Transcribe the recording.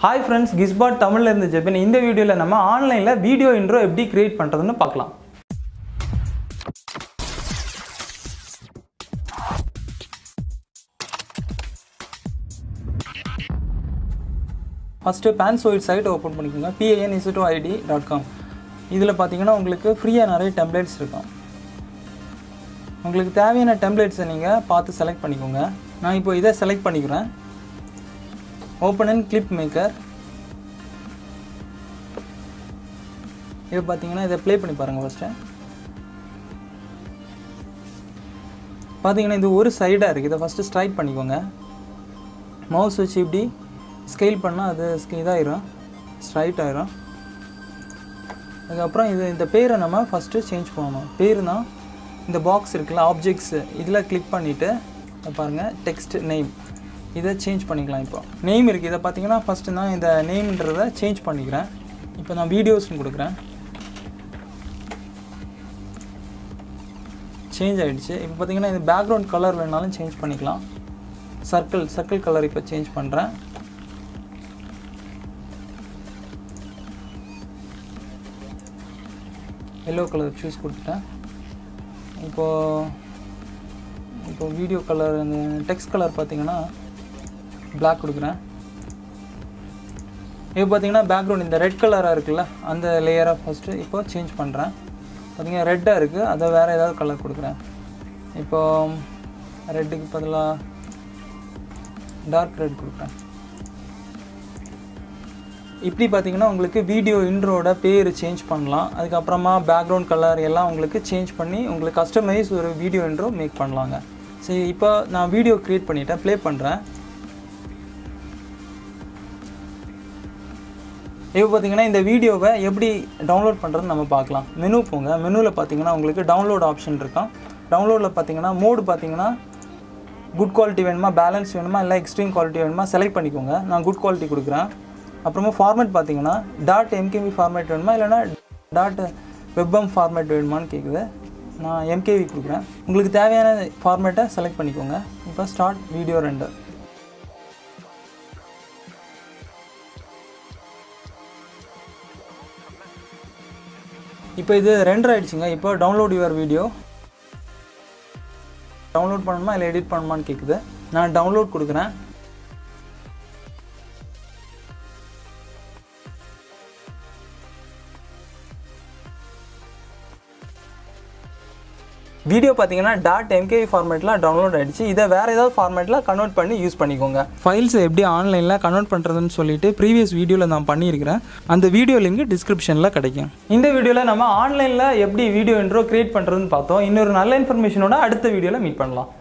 hi friends Gizbot தமிழ்ல இருந்து ஜெபின் இந்த வீடியோவில் நம்ம ஆன்லைனில் வீடியோ இன்ட்ரோ எப்படி கிரியேட் பண்ணுறதுன்னு பார்க்கலாம் ஃபஸ்ட்டு பேன்சோயிட் சைட் ஓப்பன் பண்ணிக்கோங்க பிஏஎன் இசிட்டோ ஐடி டாட் காம் இதில் பார்த்தீங்கன்னா உங்களுக்கு ஃப்ரீயாக நிறைய டெம்ப்ளேட்ஸ் இருக்கும் உங்களுக்கு தேவையான டெம்ப்ளேட்ஸை நீங்கள் பார்த்து செலக்ட் பண்ணிக்கோங்க நான் இப்போ இதை செலக்ட் பண்ணிக்கிறேன் ஓப்பன் அண்ட் கிளிப் மேக்கர் இது பார்த்தீங்கன்னா இதை ப்ளே பண்ணி பாருங்கள் ஃபஸ்ட்டு பார்த்தீங்கன்னா இது ஒரு சைடாக இருக்குது இதை ஃபஸ்ட்டு ஸ்ட்ரைட் பண்ணிக்கோங்க மவுஸ் வச்சு இப்படி ஸ்கெயில் பண்ணால் அது இதாயிரும் ஸ்ட்ரைட் ஆயிரும் அதுக்கப்புறம் இது இந்த பேரை நம்ம ஃபஸ்ட்டு சேஞ்ச் பண்ணணும் பேருனா இந்த பாக்ஸ் இருக்குல்ல ஆப்ஜெக்ட்ஸு இதில் கிளிக் பண்ணிவிட்டு பாருங்கள் டெக்ஸ்ட் நேம் இதை சேஞ்ச் பண்ணிக்கலாம் இப்போ நேம் இருக்குது இதை பார்த்தீங்கன்னா ஃபஸ்ட்டு நான் இந்த நேம்ன்றதை சேஞ்ச் பண்ணிக்கிறேன் இப்போ நான் வீடியோஸ்னு கொடுக்குறேன் சேஞ்ச் ஆகிடுச்சு இப்போ பார்த்தீங்கன்னா இது பேக்ரவுண்ட் கலர் வேணாலும் சேஞ்ச் பண்ணிக்கலாம் சர்க்கிள் சர்க்கிள் கலர் இப்போ சேஞ்ச் பண்ணுறேன் எல்லோ கலர் சூஸ் கொடுத்துட்டேன் இப்போது இப்போ வீடியோ கலர் அந்த டெக்ஸ்ட் கலர் பார்த்தீங்கன்னா பிளாக் கொடுக்குறேன் இப்போ பார்த்தீங்கன்னா பேக்ரவுண்ட் இந்த ரெட் கலராக இருக்குல்ல அந்த லேயராக ஃபஸ்ட்டு இப்போ சேஞ்ச் பண்ணுறேன் பார்த்தீங்கன்னா ரெட்டாக இருக்குது அதை வேறு ஏதாவது கலர் கொடுக்குறேன் இப்போ ரெட்டுக்கு பதிலாக டார்க் ரெட் கொடுக்குறேன் இப்படி பார்த்தீங்கன்னா உங்களுக்கு வீடியோ இன்ட்ரோட பேர் சேஞ்ச் பண்ணலாம் அதுக்கப்புறமா பேக்ரவுண்ட் கலர் எல்லாம் உங்களுக்கு சேஞ்ச் பண்ணி உங்களுக்கு கஸ்டமைஸ் ஒரு வீடியோ இன்ட்ரோ மேக் பண்ணலாங்க சரி இப்போ நான் வீடியோ க்ரியேட் பண்ணிட்டேன் ப்ளே பண்ணுறேன் இப்போ பார்த்தீங்கன்னா இந்த வீடியோவை எப்படி டவுன்லோட் பண்ணுறதுன்னு நம்ம பார்க்கலாம் மெனு போங்க மெனுவில் பார்த்தீங்கன்னா உங்களுக்கு டவுன்லோட் ஆப்ஷன் இருக்கும் டவுன்லோடில் பார்த்தீங்கன்னா மோடு பார்த்தீங்கன்னா குட் குவாலிட்டி வேணுமா பேலன்ஸ் வேணுமா இல்லை எக்ஸ்ட்ரீம் குவாலிட்டி வேணுமா செலக்ட் பண்ணிக்கோங்க நான் குட் குவாலிட்டி கொடுக்குறேன் அப்புறமா ஃபார்மேட் பார்த்தீங்கன்னா டாட் எம்கேவி ஃபார்மேட் வேணுமா இல்லைனா டாட் வெப்பம் ஃபார்மேட் வேணுமான்னு கேட்குது நான் எம்கேவி கொடுக்குறேன் உங்களுக்கு தேவையான ஃபார்மேட்டை செலக்ட் பண்ணிக்கோங்க இப்போ ஸ்டார்ட் வீடியோ ரெண்டு இப்போ இது ரெண்டர் ஆயிடுச்சுங்க இப்போ டவுன்லோட் யுவர் வீடியோ டவுன்லோட் பண்ணணுமா இல்லை எடிட் பண்ணணுமான்னு கேட்குது நான் டவுன்லோட் கொடுக்குறேன் வீடியோ பார்த்தீங்கன்னா டாட் எம்கேவி ஃபார்மேட்டில் டவுன்லோட் ஆகிடுச்சு இதை வேறு ஏதாவது ஃபார்மேட்டில் கன்வெர்ட் பண்ணி யூஸ் பண்ணிக்கோங்க ஃபைல்ஸை எப்படி ஆன்லைனில் கன்வெர்ட் பண்ணுறதுன்னு சொல்லிட்டு ப்ரீவியஸ் வீடியோவில் நான் பண்ணியிருக்கிறேன் அந்த வீடியோ லிங்க் டிஸ்கிரிப்ஷனில் கிடைக்கும் இந்த வீடியோவில் நம்ம ஆன்லைனில் எப்படி வீடியோ இன்ட்ரோ கிரியேட் பண்ணுறதுன்னு பார்த்தோம் இன்னொரு நல்ல இன்ஃபர்மேஷனோட அடுத்த வீடியோவில் மீட் பண்ணலாம்